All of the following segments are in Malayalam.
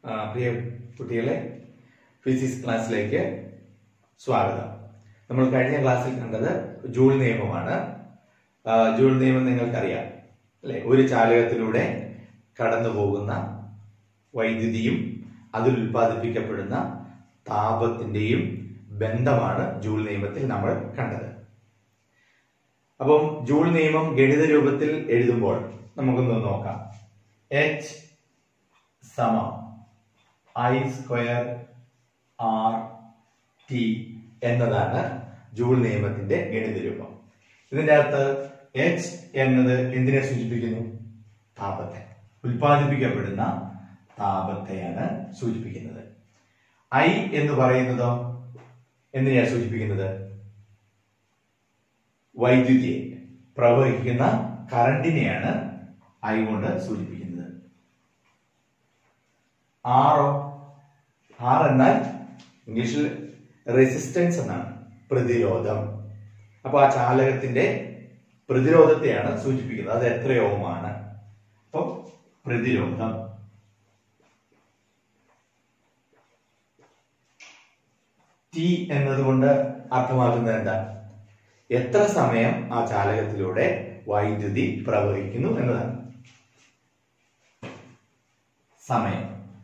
ആ, പ്രിയ കുട്ടികളെ ഫിസിക്സ് ക്ലാസ്സിലേക്ക് സ്വാഗതം നമ്മൾ കഴിഞ്ഞ ക്ലാസ്സിൽ കണ്ടത് ജൂൾ നിയമമാണ് ആ, ജൂൾ നിയമം നിങ്ങൾക്കറിയാം അല്ലെ ഒരു ചാലകത്തിലൂടെ കടന്നു പോകുന്ന വൈദ്യുതിയും അതിൽ ഉൽപ്പാദിപ്പിക്കപ്പെടുന്ന താപത്തിന്റെയും ബന്ധമാണ് ജൂൾ നിയമത്തിൽ നമ്മൾ കണ്ടത് അപ്പം ജൂൾ നിയമം ഗണിത രൂപത്തിൽ എഴുതുമ്പോൾ നമുക്കൊന്ന് നോക്കാം എച്ച് സമം ഐ സ്ക്വയർ ആർ ടി എന്നതാണ് ജൂൾ നിയമത്തിന്റെ ഗണിത രൂപം ഇതിന്റെ അകത്ത് എച്ച് എന്നത് എന്തിനെ സൂചിപ്പിക്കുന്നു താപത്തെ ഉൽപ്പാദിപ്പിക്കപ്പെടുന്ന താപത്തെയാണ് സൂചിപ്പിക്കുന്നത് ഐ എന്ന് പറയുന്നതോ എന്തിനെയാണ് സൂചിപ്പിക്കുന്നത് വൈദ്യുതിയെ പ്രവഹിക്കുന്ന കറണ്ടിനെയാണ് ഐ കൊണ്ട് സൂചിപ്പിക്കുന്നത് ആറോ ആർ എന്നാൽ ഇംഗ്ലീഷിൽ റെസിസ്റ്റൻസ് എന്നാണ് പ്രതിരോധം അപ്പൊ ആ ചാലകത്തിന്റെ പ്രതിരോധത്തെയാണ് സൂചിപ്പിക്കുന്നത് അത് എത്ര ഓമാണ് അപ്പൊ പ്രതിരോധം ടി എന്നതുകൊണ്ട് അർത്ഥമാക്കുന്നത് എന്താ എത്ര സമയം ആ ചാലകത്തിലൂടെ വൈദ്യുതി പ്രവഹിക്കുന്നു എന്നതാണ് സമയം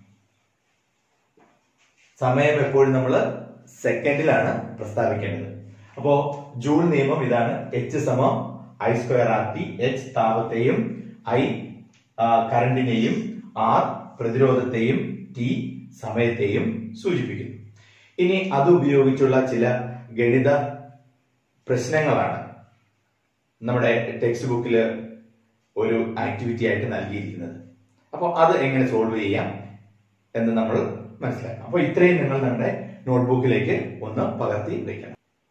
സമയം എപ്പോഴും നമ്മൾ സെക്കൻഡിലാണ് പ്രസ്താവിക്കേണ്ടത് അപ്പോ ജൂൾ നിയമം ഇതാണ് എച്ച് സമം I square R T H താപത്തെയും ഐ കറണ്ടിനെയും ആർ പ്രതിരോധത്തെയും ടി സമയത്തെയും സൂചിപ്പിക്കുന്നു ഇനി അത് ഉപയോഗിച്ചുള്ള ചില ഗണിത പ്രശ്നങ്ങളാണ് നമ്മുടെ ടെക്സ്റ്റ് ബുക്കിൽ ഒരു ആക്ടിവിറ്റി ആയിട്ട് നൽകിയിരിക്കുന്നത് അപ്പോൾ അത് എങ്ങനെ സോൾവ് ചെയ്യാം എന്ന് നമ്മൾ മനസ്സിലാക്കാം അപ്പോൾ ഇത്രയും നിങ്ങൾ നമ്മുടെ നോട്ട്ബുക്കിലേക്ക് ഒന്ന് പകർത്തി വയ്ക്കണം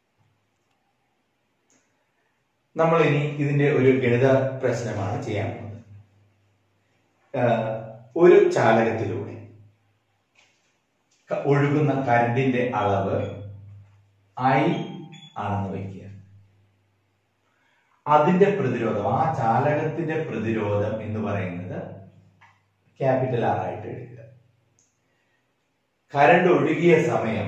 നമ്മൾ ഇനി ഇതിന്റെ ഒരു ഗണിത പ്രശ്നമാണ് ചെയ്യാൻ പോകുന്നത് ആഹ് ഒരു ചാലകത്തിലൂടെ ക- ഒഴുകുന്ന കരണ്ടിന്റെ അളവ് ഐ ആണെന്ന് വയ്ക്കുക അതിന്റെ പ്രതിരോധം ആ ചാലകത്തിന്റെ പ്രതിരോധം എന്ന് പറയുന്നത് ക്യാപിറ്റൽ ആർ ആയിട്ട് എടുക്കുക കരണ്ട് ഒഴുകിയ സമയം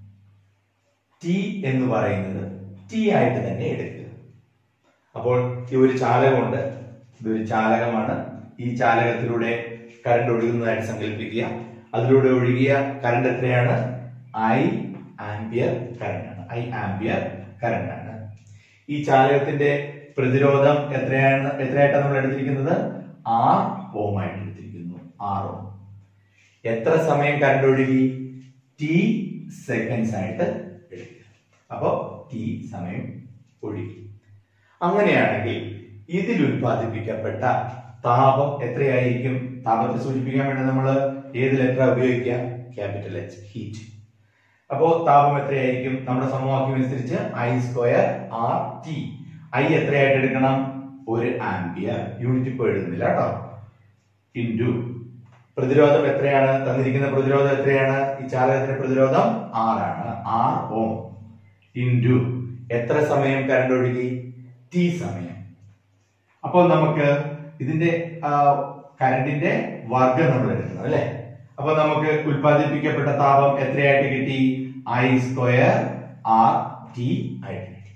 ടി എന്ന് പറയുന്നത് ടി ആയിട്ട് തന്നെ എടുക്കുക അപ്പോൾ ഈ ഒരു ചാലകമുണ്ട് ഇതൊരു ചാലകമാണ് ഈ ചാലകത്തിലൂടെ കരണ്ട് ഒഴുകുന്നതായിട്ട് സങ്കല്പിക്കുക അതിലൂടെ ഒഴുകിയ കരണ്ട് എത്രയാണ് ഐ ആംപിയർ കരണ്ടാണ് ഐ ആംപിയർ കരണ്ടാണ് ഈ ചാലകത്തിന്റെ പ്രതിരോധം എത്രയാണ് എത്രയായിട്ടാണ് നമ്മൾ എടുത്തിരിക്കുന്നത് ആർ ഓം ആയിട്ട് എടുത്തിരിക്കുന്നു ആർ ഓം എത്ര സമയം കറണ്ട് ഒഴുകി ടി സെക്കൻഡ്സ് ആയിട്ട് എടുക്കുക അപ്പോ ടി സമയം ഒഴുകി അങ്ങനെയാണെങ്കിൽ ഇതിൽ ഉൽപ്പാദിപ്പിക്കപ്പെട്ട താപം എത്രയായിരിക്കും താപത്തെ സൂചിപ്പിക്കാൻ വേണ്ടി നമ്മൾ ഏത് ലെറ്റർ ഉപയോഗിക്കുക ക്യാപിറ്റൽ എച്ച് ഹീറ്റ് അപ്പോ താപം എത്രയായിരിക്കും നമ്മുടെ സമവാക്യം അനുസരിച്ച് I square R T I എത്രയായിട്ട് എടുക്കണം ഒരു ആംപിയർ യൂണിറ്റ് ഇപ്പോൾ എഴുതുന്നില്ല കേട്ടോ ഇൻറ്റു പ്രതിരോധം എത്രയാണ് തന്നിരിക്കുന്ന പ്രതിരോധം എത്രയാണ് ഈ ചാലകത്തിന്റെ പ്രതിരോധം ആറാണ് ആർ ഓം ഇൻറ്റു എത്ര സമയം കറണ്ട് ഒഴുകി ടി സമയം അപ്പോൾ നമുക്ക് ഇതിന്റെ ആ, കറണ്ടിന്റെ വർഗം നമ്മൾ എടുക്കണം അല്ലെ അപ്പൊ നമുക്ക് ഉൽപ്പാദിപ്പിക്കപ്പെട്ട താപം എത്രയായിട്ട് കിട്ടി ഐ സ്ക്വയർ ആർ ടി ആയിട്ട് കിട്ടി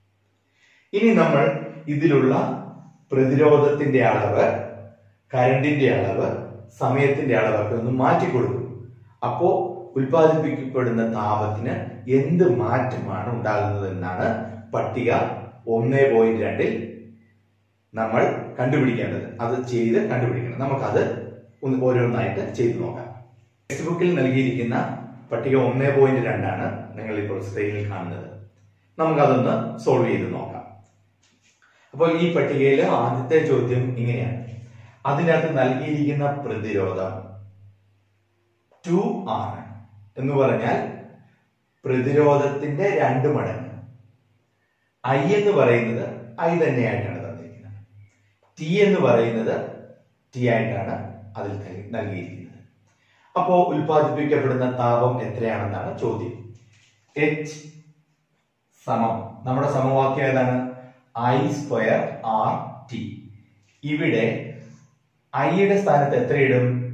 ഇനി നമ്മൾ ഇതിലുള്ള പ്രതിരോധത്തിന്റെ അളവ് കരണ്ടിന്റെ അളവ് സമയത്തിന്റെ അളവൊക്കെ ഒന്ന് മാറ്റിക്കൊടുക്കും അപ്പോ ഉൽപ്പാദിപ്പിക്കപ്പെടുന്ന താപത്തിന് എന്ത് മാറ്റമാണ് ഉണ്ടാകുന്നത് എന്നാണ് പട്ടിക ഒന്ന് പോയിന്റ് രണ്ടിൽ നമ്മൾ കണ്ടുപിടിക്കേണ്ടത് അത് ചെയ്ത് കണ്ടുപിടിക്കണം നമുക്കത് ഒന്ന് ഓരോന്നായിട്ട് ചെയ്തു നോക്കാം ടെക്സ്റ്റ് ബുക്കിൽ നൽകിയിരിക്കുന്ന പട്ടിക ഒന്ന് പോയിന്റ് രണ്ടാണ് നിങ്ങൾ ഇപ്പോൾ സ്ക്രീനിൽ കാണുന്നത് നമുക്കതൊന്ന് സോൾവ് ചെയ്ത് നോക്കാം അപ്പോൾ ഈ പട്ടികയിൽ ആദ്യത്തെ ചോദ്യം ഇങ്ങനെയാണ് അതിനകത്ത് നൽകിയിരിക്കുന്ന പ്രതിരോധം ടു ആണ് എന്ന് പറഞ്ഞാൽ പ്രതിരോധത്തിന്റെ രണ്ട് മടങ്ങ് ഐ എന്ന് പറയുന്നത് ഐ തന്നെയായിട്ടാണ് തന്നിരിക്കുന്നത് ടി എന്ന് പറയുന്നത് ടി ആയിട്ടാണ് അതിൽ നൽകി- നൽകിയിരിക്കുന്നത് അപ്പോ ഉൽപ്പാദിപ്പിക്കപ്പെടുന്ന താപം എത്രയാണെന്നാണ് ചോദ്യം എച്ച് സമം നമ്മുടെ സമവാക്യം ഏതാണ് ഐ സ്ക്വയർ ആർ ടി ഇവിടെ ഐയുടെ സ്ഥാനത്ത് എത്രയിടും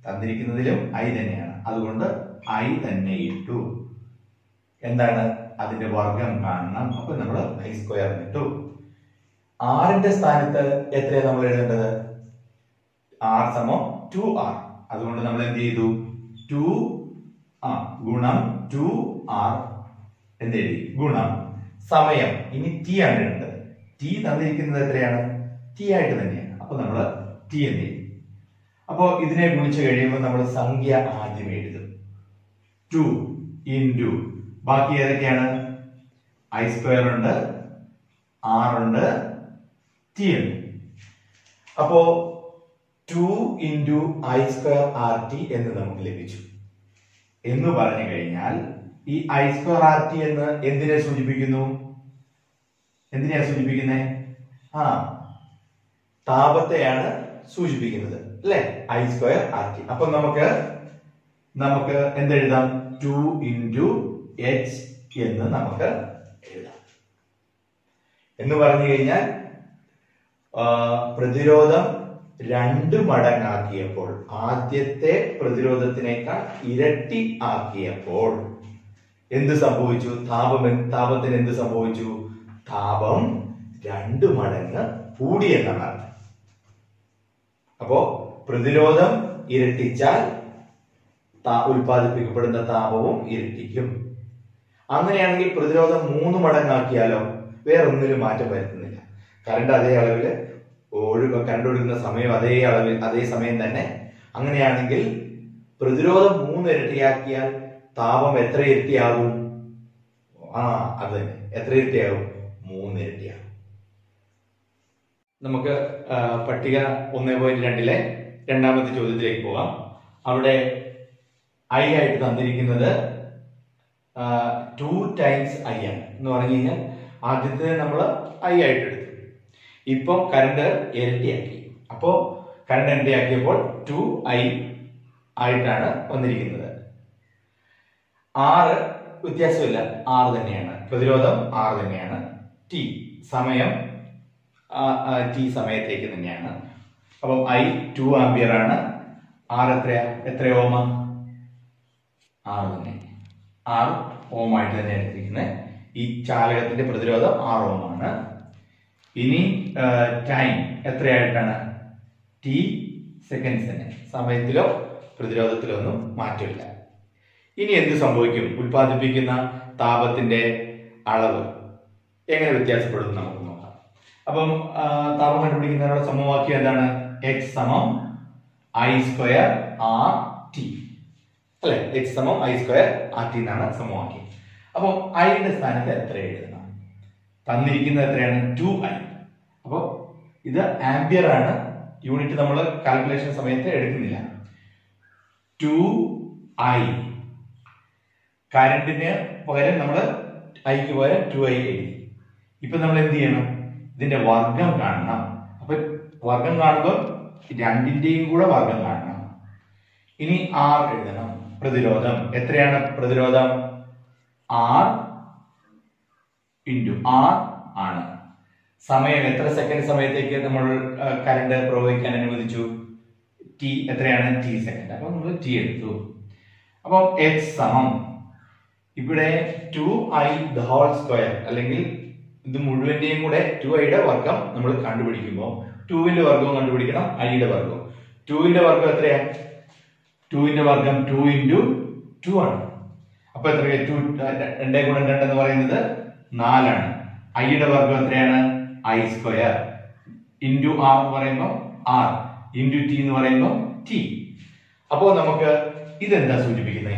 തന്നിരിക്കുന്നതിലും ഐ തന്നെയാണ് അതുകൊണ്ട് ഐ തന്നെ ഇട്ടു എന്താണ് അതിന്റെ വർഗം കാണണം അപ്പൊ നമ്മൾ ഐ സ്ക്വയർ ഇട്ടു ആറിന്റെ സ്ഥാനത്ത് എത്രയാണ് നമ്മൾ എഴുതേണ്ടത് ആർ സമം ടു ആർ അതുകൊണ്ട് നമ്മൾ എന്ത് ചെയ്തു ടു ആ ഗുണം ടു ആർ എന്തെഴുതി ഗുണം സമയം ഇനി ടി ആണ് എഴുതേണ്ടത് ടി തന്നിരിക്കുന്നത് എത്രയാണ് ടി ആയിട്ട് തന്നെയാണ് അപ്പൊ നമ്മൾ ടി എന്ന് എഴുതി അപ്പോ ഇതിനെ ഗുണിച്ച് കഴിയുമ്പോൾ നമ്മൾ സംഖ്യ ആദ്യം എഴുതും ടു ഇൻറ്റു ബാക്കി ഏതൊക്കെയാണ് ഐ സ്ക്വയർ ഉണ്ട് ആർ ഉണ്ട് ടി ഉണ്ട് അപ്പോ two into I square R T എന്ന് നമുക്ക് ലഭിച്ചു എന്ന് പറഞ്ഞു കഴിഞ്ഞാൽ ഈ ഐ സ്ക്വയർ ആർ ടി എന്ന് എന്തിനെ സൂചിപ്പിക്കുന്നു എന്തിനെയാ സൂചിപ്പിക്കുന്നത് ആ താപത്തെയാണ് സൂചിപ്പിക്കുന്നത് അല്ലെ ഐ സ്ക്വയർ ആർ ടി അപ്പൊ നമുക്ക് നമുക്ക് എന്തെഴുതാം ടു ഇൻറ്റു എച്ച് എന്ന് നമുക്ക് എഴുതാം എന്ന് പറഞ്ഞു കഴിഞ്ഞാൽ ആ, പ്രതിരോധം രണ്ട് മടങ്ങാക്കിയപ്പോൾ ആദ്യത്തെ പ്രതിരോധത്തിനേക്കാൾ ഇരട്ടി ആക്കിയപ്പോൾ എന്ത് സംഭവിച്ചു താപം എന്ത്- താപത്തിന് എന്ത് സംഭവിച്ചു താപം രണ്ട് മടങ്ങ് കൂടിയെന്നാണ് അർത്ഥം അപ്പോ പ്രതിരോധം ഇരട്ടിച്ചാൽ താ- ഉൽപ്പാദിപ്പിക്കപ്പെടുന്ന താപവും ഇരട്ടിക്കും അങ്ങനെയാണെങ്കിൽ പ്രതിരോധം മൂന്ന് മടങ്ങാക്കിയാലോ വേറെ ഒന്നിലും മാറ്റം വരുത്തുന്നില്ല കറണ്ട് അതേ അളവിൽ ഒഴുക കറണ്ട് ഒഴുകുന്ന സമയം അതേ അളവിൽ അതേ സമയം തന്നെ അങ്ങനെയാണെങ്കിൽ പ്രതിരോധം മൂന്ന് ഇരട്ടിയാക്കിയാൽ താപം എത്ര ഇരട്ടിയാകും ആ അത് തന്നെ എത്ര ഇരട്ടിയാകും മൂന്ന് ഇരട്ടിയാകും നമുക്ക് ആ, പട്ടിക ഒന്നേ പോയിന്റ് രണ്ടിലെ രണ്ടാമത്തെ ചോദ്യത്തിലേക്ക് പോകാം അവിടെ ഐ ആയിട്ട് തന്നിരിക്കുന്നത് ടു ടൈംസ് ഐ ആണ് എന്ന് പറഞ്ഞു കഴിഞ്ഞാൽ ആദ്യത്തെ നമ്മൾ ഐ ആയിട്ട് എടുത്തു ഇപ്പം കറണ്ട് ഇരട്ടിയാക്കി അപ്പോ കറണ്ട് ഇരട്ടിയാക്കിയപ്പോൾ ടു ഐ ആയിട്ടാണ് വന്നിരിക്കുന്നത് ആറ് വ്യത്യാസമില്ല ആറ് തന്നെയാണ് പ്രതിരോധം ആറ് തന്നെയാണ് ടി സമയം ടി സമയത്തേക്ക് തന്നെയാണ് അപ്പം ഐ ടു ആംബിയർ ആണ് ആർ എത്രയാ എത്ര ഓമ ആറ് തന്നെ ആറ് ഓം ആയിട്ട് തന്നെ എടുത്തിരിക്കുന്നത് ഈ ചാലകത്തിന്റെ പ്രതിരോധം ആറ് ഓം ആണ് ഇനി ടൈം എത്രയായിട്ടാണ് ടി സെക്കൻഡ്സ് തന്നെ സമയത്തിലോ പ്രതിരോധത്തിലോ ഒന്നും മാറ്റമില്ല ഇനി എന്ത് സംഭവിക്കും ഉൽപ്പാദിപ്പിക്കുന്ന താപത്തിന്റെ അളവ് എങ്ങനെ വ്യത്യാസപ്പെടും നമുക്ക് നോക്കാം അപ്പം ആ, താപം കണ്ടുപിടിക്കുന്നതിനുള്ള സമവാക്യം എന്താണ് എക്സ് സമം ഐ സ്ക്വയർ ആർ ടി അല്ലെ എക്സ് സമം ഐ സ്ക്വയർ ആർ ടി എന്നാണ് സമവാക്യം അപ്പം ഐയുടെ സ്ഥാനത്ത് എത്ര എഴുതണം തന്നിരിക്കുന്നത് എത്രയാണ് ടു ഐ അപ്പോൾ ഇത് ആംബിയർ ആണ് യൂണിറ്റ് നമ്മൾ കാൽക്കുലേഷൻ സമയത്ത് എടുക്കുന്നില്ല ടു ഐ കറണ്ടിന് പകരം നമ്മൾ ഐക്ക് പകരം ടു ഐ എഴുതി ഇപ്പൊ നമ്മൾ എന്ത് ചെയ്യണം ഇതിന്റെ വർഗം കാണണം അപ്പൊ വർഗം കാണുമ്പോൾ രണ്ടിന്റെയും കൂടെ വർഗം കാണണം ഇനി ആർ എഴുതണം പ്രതിരോധം എത്രയാണ് പ്രതിരോധം ആർ ഇൻറ്റു ആർ ആണ് സമയം എത്ര സെക്കൻഡ് സമയത്തേക്ക് നമ്മൾ കറണ്ട് പ്രവഹിക്കാൻ അനുവദിച്ചു ടി എത്രയാണ് ടി സെക്കൻഡ് അപ്പൊ നമ്മൾ ടി എടുത്തു അപ്പം എക്സ് സമം ഇവിടെ two I the whole square അല്ലെങ്കിൽ ഇത് മുഴുവന്റെയും കൂടെ ടു ഐയുടെ വർഗം നമ്മൾ കണ്ടുപിടിക്കുമ്പോൾ ടുവിന്റെ വർഗവും കണ്ടുപിടിക്കണം ഐയുടെ വർഗവും ടുവിന്റെ വർഗം എത്രയാ ടുവിന്റെ വർഗം ടു ഇൻറ്റു ടു ആണ് അപ്പൊ എത്ര ടു രണ്ടേ ഗുണം രണ്ട് എന്ന് പറയുന്നത് നാലാണ് ഐയുടെ വർഗം എത്രയാണ് ഐ സ്ക്വയർ ഇൻറ്റു ആർ എന്ന് പറയുമ്പോൾ ആർ ഇൻറ്റു ടി എന്ന് പറയുമ്പോൾ ടി അപ്പോ നമുക്ക് ഇതെന്താ സൂചിപ്പിക്കുന്നത്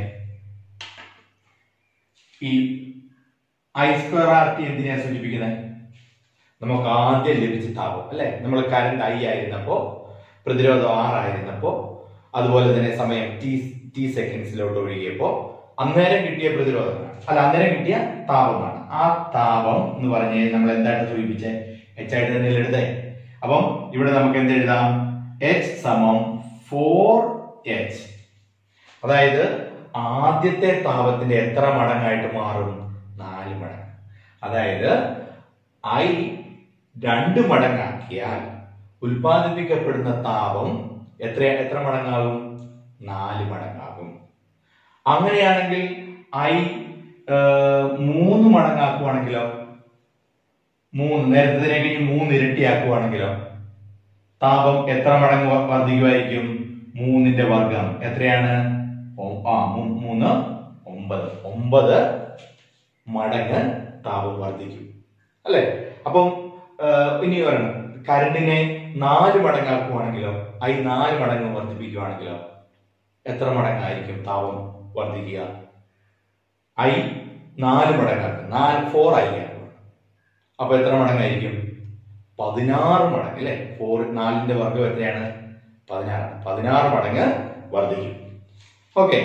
ഈ ഐ സ്ക്വയർ ആർ ടി എന്തിനാ സൂചിപ്പിക്കുന്നത് നമുക്ക് ആദ്യം ലഭിച്ച താപം അല്ലെ നമ്മൾ കറണ്ട് ഐ ആയിരുന്നപ്പോ പ്രതിരോധം ആർ ആയിരുന്നപ്പോ അതുപോലെ തന്നെ സമയം ടി ടി സെക്കൻഡ്സിലോട്ട് ഒഴുകിയപ്പോ അന്നേരം കിട്ടിയ പ്രതിരോധമാണ് അല്ല അന്നേരം കിട്ടിയ താപമാണ് ആ താപം എന്ന് പറഞ്ഞു കഴിഞ്ഞാൽ നമ്മൾ എന്തായിട്ട് സൂചിപ്പിച്ചേ എച്ച് ആയിട്ട് തന്നെ എഴുതേ അപ്പം ഇവിടെ നമുക്ക് എന്ത് എഴുതാം എച്ച് സമം ഫോർ എച്ച് അതായത് ആദ്യത്തെ താപത്തിന്റെ എത്ര മടങ്ങായിട്ട് മാറും നാല് മടങ്ങ് അതായത് ഐ രണ്ട് മടങ്ങാക്കിയാൽ ഉൽപ്പാദിപ്പിക്കപ്പെടുന്ന താപം എത്ര എത്ര മടങ്ങാകും നാല് മടങ്ങാകും അങ്ങനെയാണെങ്കിൽ ഐ മൂന്ന് മടങ്ങാക്കുവാണെങ്കിലോ മൂന്ന് നേരത്തെ കഴിഞ്ഞ് മൂന്ന് ഇരട്ടിയാക്കുവാണെങ്കിലോ താപം എത്ര മടങ്ങ് വ- വർദ്ധിക്കുമായിരിക്കും മൂന്നിന്റെ വർഗം എത്രയാണ് ഒ- ആ മൂ- മൂന്ന് ഒമ്പത് ഒമ്പത് മടങ്ങ് താപം വർദ്ധിക്കും അല്ലെ അപ്പം ആ, ഇനി പറയണം കരണ്ടിനെ നാല് മടങ്ങാക്കുവാണെങ്കിലോ ഐ നാല് മടങ്ങ് വർദ്ധിപ്പിക്കുവാണെങ്കിലോ എത്ര മടങ്ങായിരിക്കും താപം വർദ്ധിക്കുക ഐ നാല് മടങ്ങാക്കും നാല് ഫോർ ഐ ആക്കും അപ്പൊ എത്ര മടങ്ങായിരിക്കും പതിനാറ് മടങ്ങ് അല്ലെ ഫോർ നാലിന്റെ വർഗം എത്രയാണ് പതിനാറ് പതിനാറ് മടങ്ങ് വർദ്ധിക്കും ഓക്കെ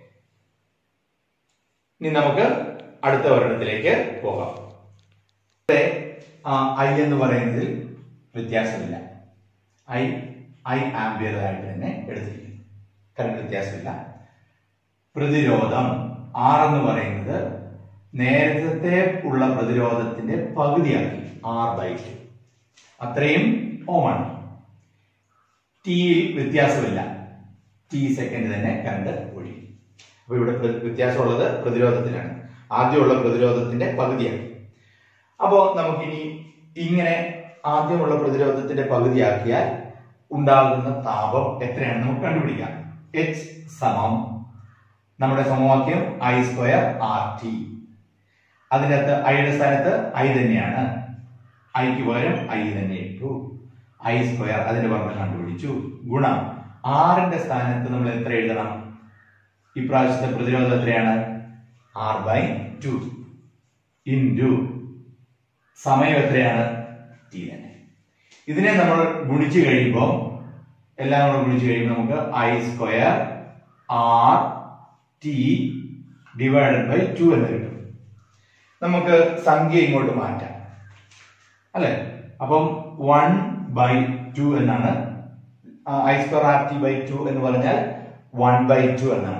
ഇനി നമുക്ക് അടുത്ത ഒരെണ്ണത്തിലേക്ക് പോകാം ഇവിടെ ഐ എന്ന് പറയുന്നതിൽ വ്യത്യാസമില്ല ഐ ഐ ആംബിയർ ആയിട്ട് തന്നെ എടുത്തിരിക്കുന്നു കറണ്ട് വ്യത്യാസമില്ല പ്രതിരോധം ആർ എന്ന് പറയുന്നത് നേരത്തെ ഉള്ള പ്രതിരോധത്തിന്റെ പകുതിയാക്കി ആർ ബൈ ടു അത്രയും ഓമാണ് ടിയിൽ വ്യത്യാസമില്ല ടി സെക്കൻഡ് തന്നെ കറണ്ട് ഒഴുകി അപ്പൊ ഇവിടെ പ്ര- വ്യത്യാസമുള്ളത് പ്രതിരോധത്തിലാണ് ആദ്യമുള്ള പ്രതിരോധത്തിന്റെ പകുതിയാണ് അപ്പോ നമുക്കിനി ഇങ്ങനെ ആദ്യമുള്ള പ്രതിരോധത്തിന്റെ പകുതിയാക്കിയാൽ ഉണ്ടാകുന്ന താപം എത്രയാണ് നമുക്ക് കണ്ടുപിടിക്കാം എച്ച് സമം നമ്മുടെ സമവാക്യം ഐ സ്ക്വയർ ആർ ടി അതിനകത്ത് ഐയുടെ സ്ഥാനത്ത് ഐ തന്നെയാണ് ഐക്ക് പകരം ഐ തന്നെ ഇട്ടു ഐ സ്ക്വയർ അതിന്റെ വർണ്ണം കണ്ടുപിടിച്ചു ഗുണം ആറിന്റെ സ്ഥാനത്ത് നമ്മൾ എത്ര എഴുതണം ഇപ്രാവശ്യത്തെ പ്രതിരോധം എത്രയാണ് ആർ ബൈ ടു ഇൻറ്റു സമയം എത്രയാണ് ടി തന്നെ ഇതിനെ നമ്മൾ ഗുണിച്ചു കഴിയുമ്പോൾ എല്ലാം കൂടെ ഗുണിച്ചു കഴിയുമ്പോൾ നമുക്ക് I square R T divided by two എന്ന് കിട്ടും നമുക്ക് സംഖ്യ ഇങ്ങോട്ട് മാറ്റാം അല്ലെ അപ്പം വൺ ബൈ ടു എന്നാണ് I square R T by two എന്ന് പറഞ്ഞാൽ വൺ ബൈ ടു എന്നാണ്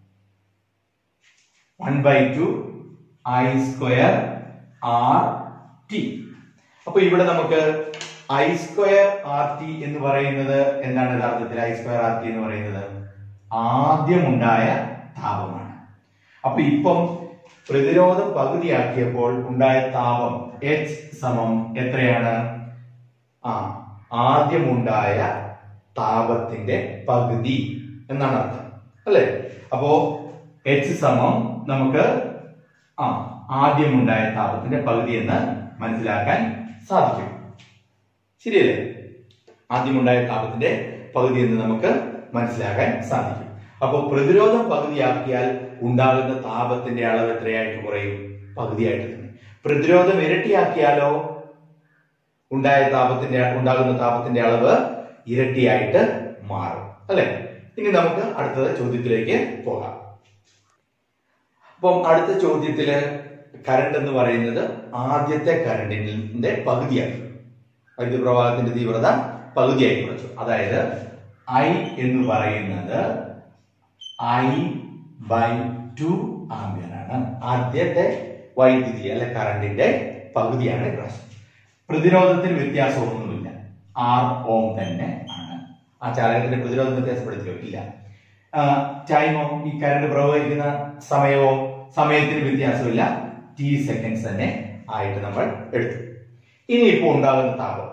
one by two I square R T അപ്പൊ ഇവിടെ നമുക്ക് ഐ സ്ക്വയർ ആർ ടി എന്ന് പറയുന്നത് എന്താണ് യഥാർത്ഥത്തിൽ ഐ സ്ക്വയർ ആർ ടി എന്ന് പറയുന്നത് ആദ്യമുണ്ടായ താപമാണ് അപ്പൊ ഇപ്പം പ്രതിരോധം പകുതിയാക്കിയപ്പോൾ ഉണ്ടായ താപം എച്ച് സമം എത്രയാണ് ആ ആദ്യമുണ്ടായ താപത്തിന്റെ പകുതി എന്നാണ് അർത്ഥം അല്ലെ അപ്പോ എച്ച് സമം നമുക്ക് ആ ആദ്യമുണ്ടായ താപത്തിന്റെ പകുതി എന്ന് മനസ്സിലാക്കാൻ സാധിക്കും ശരിയല്ലേ ആദ്യമുണ്ടായ താപത്തിന്റെ പകുതി എന്ന് നമുക്ക് മനസ്സിലാക്കാൻ സാധിക്കും അപ്പോൾ പ്രതിരോധം പകുതിയാക്കിയാൽ ഉണ്ടാകുന്ന താപത്തിന്റെ അളവ് എത്രയായിട്ട് കുറയും പകുതിയായിട്ട് തന്നെ പ്രതിരോധം ഇരട്ടിയാക്കിയാലോ ഉണ്ടായ താപത്തിന്റെ ഉണ്ടാകുന്ന താപത്തിന്റെ അളവ് ഇരട്ടിയായിട്ട് മാറും അല്ലെ ഇനി നമുക്ക് അടുത്ത ചോദ്യത്തിലേക്ക് പോകാം അപ്പം അടുത്ത ചോദ്യത്തില് കറണ്ട് എന്ന് പറയുന്നത് ആദ്യത്തെ കറണ്ടിന്റെ പകുതിയാക്കി വൈദ്യുത പ്രവാഹത്തിന്റെ തീവ്രത പകുതിയായി കുറച്ചു അതായത് ഐ എന്ന് പറയുന്നത് ഐ ബൈ ടു ആംബിയർ ആണ് ആദ്യത്തെ വൈദ്യുതി അല്ലെ കറണ്ടിന്റെ പകുതിയാണ് പ്രശ്നം പ്രതിരോധത്തിന് വ്യത്യാസമൊന്നുമില്ല ആർ ഓം തന്നെ ആണ് ആ ചാലകത്തിന്റെ പ്രതിരോധം വ്യത്യാസപ്പെടുത്തിയോ ഇല്ല ടൈമോ ഈ കറണ്ട് പ്രവഹിക്കുന്ന സമയമോ സമയത്തിന് വ്യത്യാസമില്ല ടി സെക്കൻഡ്സ് തന്നെ ആയിട്ട് നമ്മൾ എടുത്തു ഇനി ഇപ്പോൾ ഉണ്ടാകുന്ന താപം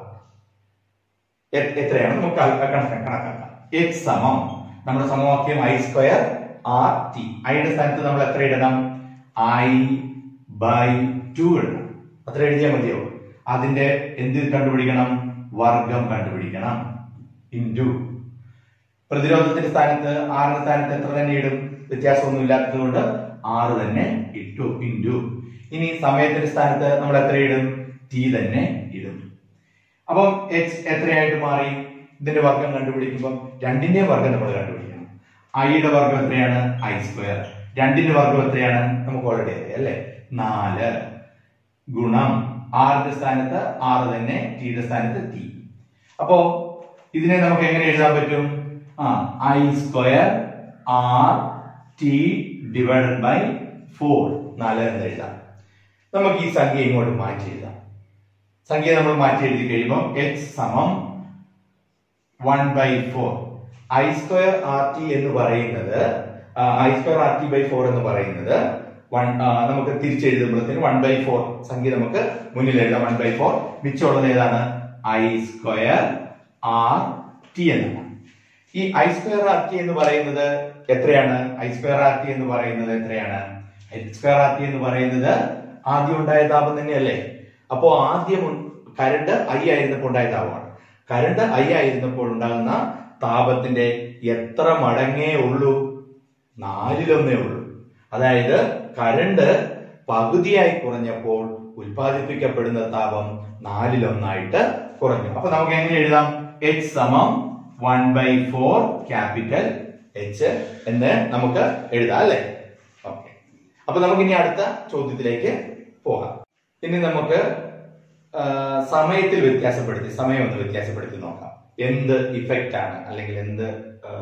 എ- എത്രയാണ് നമുക്ക് കണ- കണക്ക- കണക്കാക്കാം എച്ച് സമം നമ്മുടെ സമവാക്യം ഐ സ്ക്വയർ ആർ ടി ഐയുടെ സ്ഥാനത്ത് നമ്മൾ എത്ര ഇടണം ഐ ബൈ ടു ഇടണം അത്ര എഴുതിയാൽ മതിയോ അതിന്റെ എന്ത് കണ്ടുപിടിക്കണം വർഗം കണ്ടുപിടിക്കണം ഇൻറ്റു പ്രതിരോധത്തിന്റെ സ്ഥാനത്ത് ആറിന്റെ സ്ഥാനത്ത് എത്ര തന്നെ ഇടും വ്യത്യാസമൊന്നും ഇല്ലാത്തത് കൊണ്ട് ആറ് തന്നെ ഇട്ടു ഇൻറ്റു ഇനി സമയത്തിന്റെ സ്ഥാനത്ത് നമ്മൾ എത്ര ഇടും ടി തന്നെ ഇടും അപ്പം എച്ച് എത്രയായിട്ട് മാറി ഇതിന്റെ വർഗം കണ്ടുപിടിക്കുമ്പോൾ രണ്ടിന്റെയും വർഗം നമ്മൾ കണ്ടുപിടിക്കണം ഐയുടെ വർഗം എത്രയാണ് ഐ സ്ക്വയർ രണ്ടിന്റെ വർഗം എത്രയാണ് നമുക്ക് ഓൾറെഡി അറിയാം അല്ലെ നാല് ഗുണം ആറിന്റെ സ്ഥാനത്ത് ആറ് തന്നെ ടിയുടെ സ്ഥാനത്ത് ടി അപ്പോ ഇതിനെ നമുക്ക് എങ്ങനെ എഴുതാൻ പറ്റും ആ I square R T divided by four നാല് എന്ന് എഴുതാം നമുക്ക് ഈ സംഖ്യ ഇങ്ങോട്ട് മാറ്റി എഴുതാം സംഖ്യ നമ്മൾ മാറ്റി എഴുതി കഴിയുമ്പോൾ എക്സ് സമം one by four I square R T എന്ന് പറയുന്നത് I square R T by four എന്ന് പറയുന്നത് വൺ നമുക്ക് തിരിച്ചെഴുതുമ്പോഴത്തേന് വൺ ബൈ ഫോർ സംഖ്യ നമുക്ക് മുന്നിൽ എഴുതാം വൺ ബൈ ഫോർ മിച്ചമുള്ളത് ഏതാണ് ഐ സ്ക്വയർ ആർ ടി എന്നാണ് ഈ ഐ സ്ക്വയർ ആർ ടി എന്ന് പറയുന്നത് എത്രയാണ് ഐ സ്ക്വയർ ആർ ടി എന്ന് പറയുന്നത് എത്രയാണ് ഐ സ്ക്വയർ ആർ ടി എന്ന് പറയുന്നത് ആദ്യം ഉണ്ടായ താപം തന്നെയല്ലേ അപ്പോ ആദ്യം കരണ്ട് ഐ ആയിരുന്നപ്പോൾ ഉണ്ടായ താപമാണ് കരണ്ട് ഐ ആയിരുന്നപ്പോൾ ഉണ്ടാകുന്ന താപത്തിന്റെ എത്ര മടങ്ങേ ഉള്ളൂ നാലിലൊന്നേ ഉള്ളൂ അതായത് കരണ്ട് പകുതിയായി കുറഞ്ഞപ്പോൾ ഉൽപ്പാദിപ്പിക്കപ്പെടുന്ന താപം നാലിലൊന്നായിട്ട് കുറഞ്ഞു അപ്പൊ നമുക്ക് എങ്ങനെ എഴുതാം എച്ച് സമം one by four capital H എന്ന് നമുക്ക് എഴുതാം അല്ലെ ഓക്കെ അപ്പൊ നമുക്ക് ഇനി അടുത്ത ചോദ്യത്തിലേക്ക് പോകാം ഇനി നമുക്ക് ആ, സമയത്തിൽ വ്യത്യാസപ്പെടുത്തി സമയം ഒന്ന് വ്യത്യാസപ്പെടുത്തി നോക്കാം എന്ത് ഇഫക്റ്റ് ആണ് അല്ലെങ്കിൽ എന്ത് ആ,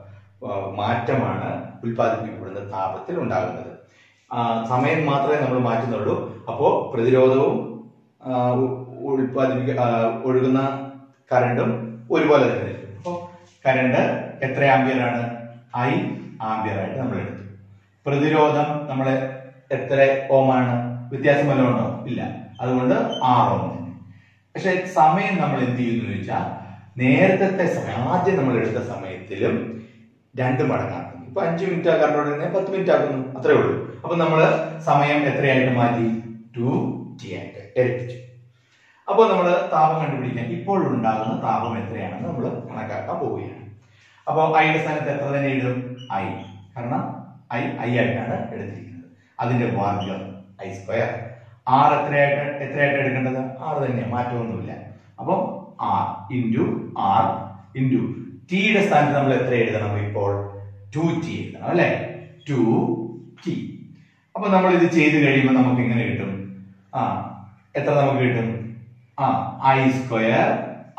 ആ, മാറ്റമാണ് ഉൽപ്പാദിപ്പിക്കപ്പെടുന്ന താപത്തിൽ ഉണ്ടാകുന്നത് ആ, സമയം മാത്രമേ നമ്മൾ മാറ്റുന്നുള്ളൂ അപ്പോ പ്രതിരോധവും ആ, ഉ- ഉൽപ്പാദിപ്പിക്ക ആ, ഒഴുകുന്ന കറണ്ടും ഒരുപോലെ തന്നെ നിൽക്കും അപ്പോ കറണ്ട് എത്ര ആംബിയർ ആണ് ഐ ആംബിയർ ആയിട്ട് നമ്മൾ എടുത്തു പ്രതിരോധം നമ്മൾ എത്ര ഓമാണ് വ്യത്യാസം വല്ലതും ഉണ്ടോ ഇല്ല അതുകൊണ്ട് ആറ് ഓം തന്നെ പക്ഷെ സമയം നമ്മൾ എന്ത് ചെയ്യുന്നു ചോദിച്ചാൽ നേരത്തെ സമയം ആദ്യം നമ്മൾ എടുത്ത സമയത്തിലും രണ്ട് മടങ്ങാക്കുന്നു ഇപ്പൊ അഞ്ച് മിനിറ്റ് കറണ്ടോടെ പത്ത് മിനിറ്റ് ആക്കുന്നു അത്രേ ഉള്ളൂ അപ്പൊ നമ്മൾ സമയം എത്രയായിട്ട് മാറ്റി ടു ടി ആയിട്ട് ഇരട്ടിച്ചു അപ്പോൾ നമ്മൾ താപം കണ്ടുപിടിക്കാൻ ഇപ്പോൾ ഉണ്ടാകുന്ന താപം എത്രയാണെന്ന് നമ്മൾ കണക്കാക്കാൻ പോവുകയാണ് അപ്പോൾ ഐയുടെ സ്ഥാനത്ത് എത്ര തന്നെ എഴുതും ഐ കാരണം ഐ ഐ ആയിട്ടാണ് എടുത്തിരിക്കുന്നത് അതിന്റെ വർഗം ഐ സ്ക്വയർ ആർ എത്രയായിട്ട് എത്രയായിട്ട് എടുക്കേണ്ടത് ആറ് തന്നെ മാറ്റമൊന്നുമില്ല അപ്പം ആർ ഇൻറ്റു ആർ ഇൻറ്റു ടിയുടെ സ്ഥാനത്ത് നമ്മൾ എത്ര എഴുതണം ഇപ്പോൾ ടു ടി എഴുതണം അല്ലെ ടു ടി അപ്പൊ നമ്മൾ ഇത് ചെയ്ത് കഴിയുമ്പോൾ നമുക്ക് എങ്ങനെ കിട്ടും ആ എത്ര നമുക്ക് കിട്ടും ആ I square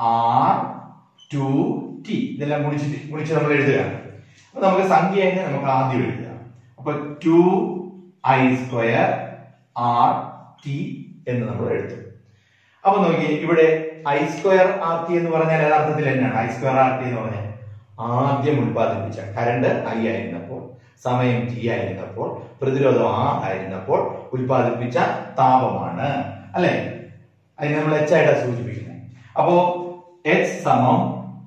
R two T ഇതെല്ലാം ഗുണിച്ചിട്ട് ഗുണിച്ച് നമ്മൾ എഴുതുകയാണ് അപ്പൊ നമുക്ക് സംഖ്യ തന്നെ നമുക്ക് ആദ്യം എഴുതുക അപ്പൊ two I square R T എന്ന് നമ്മൾ എഴുതും അപ്പൊ നോക്കിയേ ഇവിടെ ഐ സ്ക്വയർ ആർ ടി എന്ന് പറഞ്ഞാൽ യഥാർത്ഥത്തിൽ എന്നാണ് ഐ സ്ക്വയർ ആർ ടി എന്ന് പറഞ്ഞാൽ ആദ്യം ഉൽപ്പാദിപ്പിച്ച കറണ്ട് ഐ ആയിരുന്നപ്പോൾ സമയം ടി ആയിരുന്നപ്പോൾ പ്രതിരോധം ആർ ആയിരുന്നപ്പോൾ ഉൽപ്പാദിപ്പിച്ച താപമാണ് അല്ലെ അതിന് നമ്മൾ എച്ച് ആയിട്ടാണ് സൂചിപ്പിക്കുന്നത് അപ്പോ എച്ച് സമം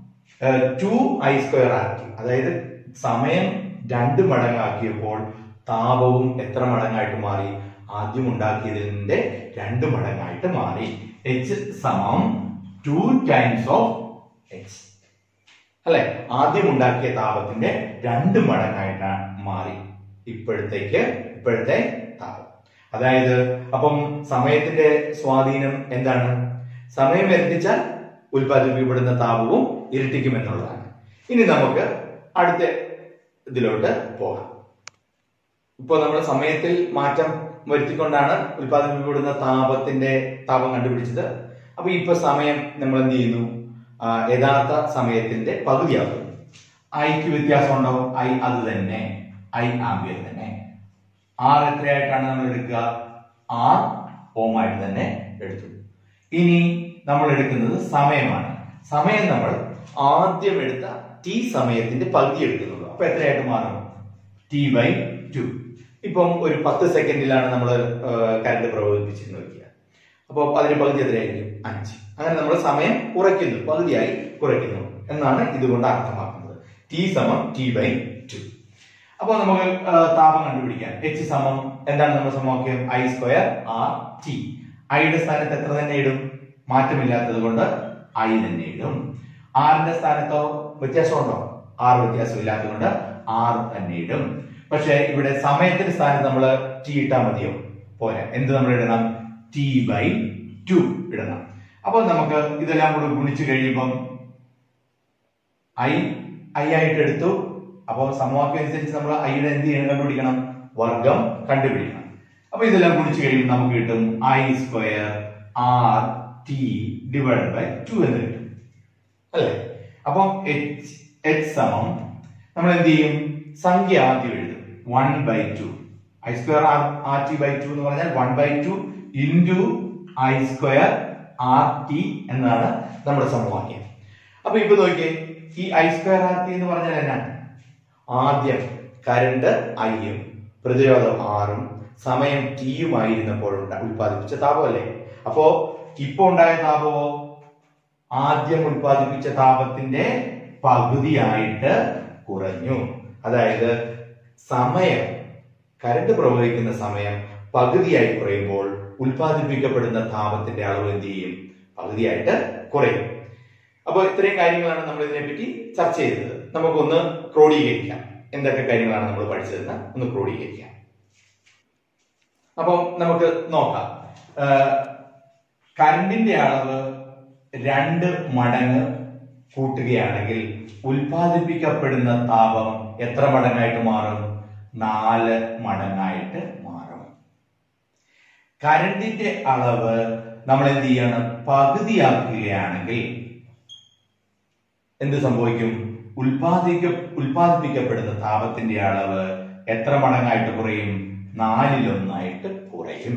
ടു ഐ സ്ക്വയർ ആക്കി അതായത് സമയം രണ്ട് മടങ്ങാക്കിയപ്പോൾ താപവും എത്ര മടങ്ങായിട്ട് മാറി ആദ്യം ഉണ്ടാക്കിയതിന്റെ രണ്ട് മടങ്ങായിട്ട് മാറി എച്ച് സമം ടു ടൈംസ് ഓഫ് എച്ച് അല്ലെ ആദ്യം ഉണ്ടാക്കിയ താപത്തിന്റെ രണ്ട് മടങ്ങായിട്ടാണ് മാറി ഇപ്പോഴത്തേക്ക് ഇപ്പോഴത്തെ താപം അതായത് അപ്പം സമയത്തിന്റെ സ്വാധീനം എന്താണ് സമയം ഇരട്ടിച്ചാൽ ഉൽപ്പാദിപ്പിക്കപ്പെടുന്ന താപവും ഇരട്ടിക്കും എന്നുള്ളതാണ് ഇനി നമുക്ക് അടുത്ത ഇതിലോട്ട് പോകാം ഇപ്പോൾ നമ്മൾ സമയത്തിൽ മാറ്റം വരുത്തിക്കൊണ്ടാണ് ഉൽപ്പാദിപ്പിക്കപ്പെടുന്ന താപത്തിന്റെ താപം കണ്ടുപിടിച്ചത് അപ്പൊ ഇപ്പൊ സമയം നമ്മൾ എന്ത് ചെയ്യുന്നു ആ, യഥാർത്ഥ സമയത്തിന്റെ പകുതിയാകുന്നു ഐക്ക് വ്യത്യാസമുണ്ടോ ഐ അത് തന്നെ ഐ ആംബിയർ തന്നെ ആർ എത്രയായിട്ടാണ് നമ്മൾ എടുക്കുക ആർ ഓം ആയിട്ട് തന്നെ എടുത്തു ഇനി നമ്മൾ എടുക്കുന്നത് സമയമാണ് സമയം നമ്മൾ ആദ്യം എടുത്ത ടി സമയത്തിന്റെ പകുതി എടുക്കുന്നുള്ളൂ അപ്പൊ എത്രയായിട്ട് മാറും ടി ബൈ ടു ഇപ്പം ഒരു പത്ത് സെക്കൻഡിലാണ് നമ്മൾ കറണ്ട് പ്രവഹിപ്പിച്ചിരുന്നു വയ്ക്കുക അപ്പോൾ അതിന് പകുതി എത്രയായിരിക്കും അഞ്ച് അങ്ങനെ നമ്മൾ സമയം കുറയ്ക്കുന്നു പകുതിയായി കുറയ്ക്കുന്നു എന്നാണ് ഇതുകൊണ്ട് അർത്ഥമാക്കുന്നത് ടി സമം ടി ബൈ ടു അപ്പോൾ നമുക്ക് ആ, താപം കണ്ടുപിടിക്കാം എച്ച് സമം എന്താണ് നമ്മുടെ സമവാക്യം ഐ സ്ക്വയർ ആർ ടി ഐയുടെ സ്ഥാനത്ത് എത്ര തന്നെ ഇടും മാറ്റമില്ലാത്തത് കൊണ്ട് ഐ തന്നെ ഇടും ആറിന്റെ സ്ഥാനത്തോ വ്യത്യാസമുണ്ടോ ആറ് വ്യത്യാസമില്ലാത്തത് കൊണ്ട് ആർ തന്നെ ഇടും പക്ഷെ ഇവിടെ സമയത്തിന്റെ സ്ഥാനത്ത് നമ്മൾ ടി ഇട്ടാൽ മതിയോ പോരാ എന്ത് നമ്മൾ ഇടണം ടി ബൈ ടു ഇടണം അപ്പോൾ നമുക്ക് ഇതെല്ലാം കൂടി ഗുണിച്ചു കഴിയുമ്പം ഐ ഐ ആയിട്ട് എടുത്തു അപ്പോൾ സമവാക്യം അനുസരിച്ച് നമ്മൾ ഐയുടെ എന്ത് ചെയ്യണം കണ്ടുപിടിക്കണം വർഗം കണ്ടുപിടിക്കണം അപ്പൊ ഇതെല്ലാം ഗുണിച്ചു കഴിയുമ്പോൾ നമുക്ക് കിട്ടും I square R T divide by two എന്ന് കിട്ടും അല്ലേ അപ്പം എച്ച് എച്ച് സമം നമ്മൾ എന്ത് ചെയ്യും സംഖ്യ ആദ്യം എഴുതും one by two I square R R T by two എന്ന് പറഞ്ഞാൽ one by two into I square R T എന്നാണ് നമ്മുടെ സമവാക്യം അപ്പൊ ഇപ്പൊ നോക്കിയേ ഈ ഐ സ്ക്വയർ ആർ ടി എന്ന് പറഞ്ഞാൽ എന്നാണ് ആദ്യം കരണ്ട് ഐയും പ്രതിരോധം ആറും സമയം ടിയുമായിരുന്നപ്പോൾ ഉണ്ട- ഉൽപ്പാദിപ്പിച്ച താപമല്ലേ അപ്പോ ഇപ്പൊ ഉണ്ടായ താപമോ ആദ്യം ഉൽപ്പാദിപ്പിച്ച താപത്തിന്റെ പകുതിയായിട്ട് കുറഞ്ഞു അതായത് സമയം കരണ്ട് പ്രവഹിക്കുന്ന സമയം പകുതിയായി കുറയുമ്പോൾ ഉൽപ്പാദിപ്പിക്കപ്പെടുന്ന താപത്തിന്റെ അളവ് എന്ത് ചെയ്യും പകുതിയായിട്ട് കുറയും അപ്പോൾ ഇത്രയും കാര്യങ്ങളാണ് നമ്മൾ ഇതിനെപ്പറ്റി ചർച്ച ചെയ്തത് നമുക്കൊന്ന് ക്രോഡീകരിക്കാം എന്തൊക്കെ കാര്യങ്ങളാണ് നമ്മൾ പഠിച്ചതെന്ന് ഒന്ന് ക്രോഡീകരിക്കാം അപ്പം നമുക്ക് നോക്കാം ആഹ് കറണ്ടിന്റെ അളവ് രണ്ട് മടങ്ങ് കൂട്ടുകയാണെങ്കിൽ ഉൽപ്പാദിപ്പിക്കപ്പെടുന്ന താപം എത്ര മടങ്ങായിട്ട് മാറും നാല് മടങ്ങായിട്ട് മാറും കറണ്ടിന്റെ അളവ് നമ്മൾ എന്ത് ചെയ്യണം പകുതിയാക്കുകയാണെങ്കിൽ എന്ത് സംഭവിക്കും ഉൽപാദിക്ക ഉൽപാദിപ്പിക്കപ്പെടുന്ന താപത്തിന്റെ അളവ് എത്ര മടങ്ങായിട്ട് കുറയും നാലിലൊന്നായിട്ട് കുറയും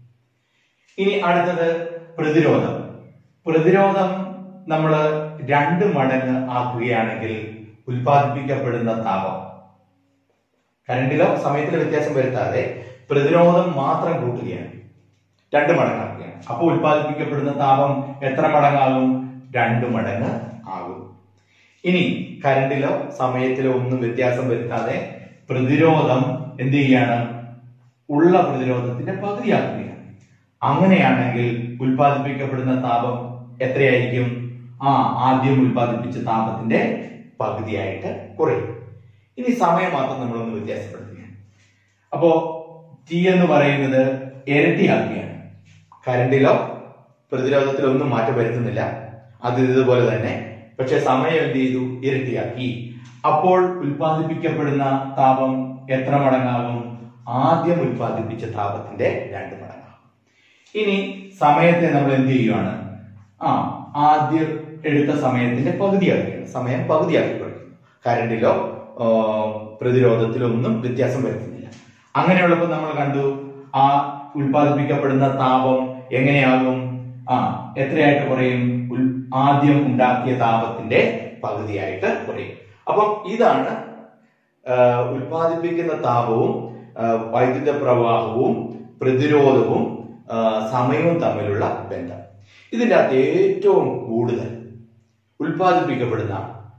ഇനി അടുത്തത് പ്രതിരോധം പ്രതിരോധം നമ്മൾ രണ്ട് മടങ്ങ് ആക്കുകയാണെങ്കിൽ ഉൽപാദിപ്പിക്കപ്പെടുന്ന താപം കറണ്ടിലോ സമയത്തിലോ വ്യത്യാസം വരുത്താതെ പ്രതിരോധം മാത്രം കൂട്ടുകയാണ് രണ്ട് മടങ്ങാക്കുകയാണ് അപ്പോൾ ഉൽപ്പാദിപ്പിക്കപ്പെടുന്ന താപം എത്ര മടങ്ങാകും രണ്ട് മടങ്ങ് ആകും ഇനി കറണ്ടിലോ സമയത്തിലോ ഒന്നും വ്യത്യാസം വരുത്താതെ പ്രതിരോധം എന്ത് ചെയ്യാണ് ഉള്ള പ്രതിരോധത്തിന്റെ പകുതിയാക്കുകയാണ് അങ്ങനെയാണെങ്കിൽ ഉൽപ്പാദിപ്പിക്കപ്പെടുന്ന താപം എത്രയായിരിക്കും ആ ആദ്യം ഉൽപ്പാദിപ്പിച്ച താപത്തിന്റെ പകുതിയായിട്ട് കുറയും ഇനി സമയം മാത്രം നമ്മളൊന്ന് വ്യത്യാസപ്പെടുത്തുകയാണ് അപ്പോ ടി എന്ന് പറയുന്നത് ഇരട്ടിയാക്കുകയാണ് കരണ്ടിലോ പ്രതിരോധത്തിലോ ഒന്നും മാറ്റം വരുത്തുന്നില്ല അത് ഇതുപോലെ തന്നെ പക്ഷെ സമയം എന്ത് ചെയ്തു ഇരട്ടിയാക്കി അപ്പോൾ ഉൽപ്പാദിപ്പിക്കപ്പെടുന്ന താപം എത്ര മടങ്ങാകും ആദ്യം ഉൽപ്പാദിപ്പിച്ച താപത്തിന്റെ രണ്ട് മടങ്ങാകും ഇനി സമയത്തെ നമ്മൾ എന്ത് ചെയ്യുകയാണ് ആ ആദ്യം എടുത്ത സമയത്തിന്റെ പകുതിയാക്കുകയാണ് സമയം പകുതിയാക്കി കൊടുക്കുന്നു കരണ്ടിലോ ആ, പ്രതിരോധത്തിലോ ഒന്നും വ്യത്യാസം വരുത്തുന്നില്ല അങ്ങനെയുള്ളപ്പോൾ നമ്മൾ കണ്ടു ആ ഉൽപ്പാദിപ്പിക്കപ്പെടുന്ന താപം എങ്ങനെയാകും ആ എത്രയായിട്ട് കുറയും ഉൽ- ആദ്യം ഉണ്ടാക്കിയ താപത്തിന്റെ പകുതിയായിട്ട് കുറയും അപ്പം ഇതാണ് ആ, ഉൽപ്പാദിപ്പിക്കുന്ന താപവും ആ, വൈദ്യുത പ്രവാഹവും പ്രതിരോധവും ആ, സമയവും തമ്മിലുള്ള ബന്ധം ഇതിന്റെ അകത്ത് ഏറ്റവും കൂടുതൽ ഉൽപ്പാദിപ്പിക്കപ്പെടുന്ന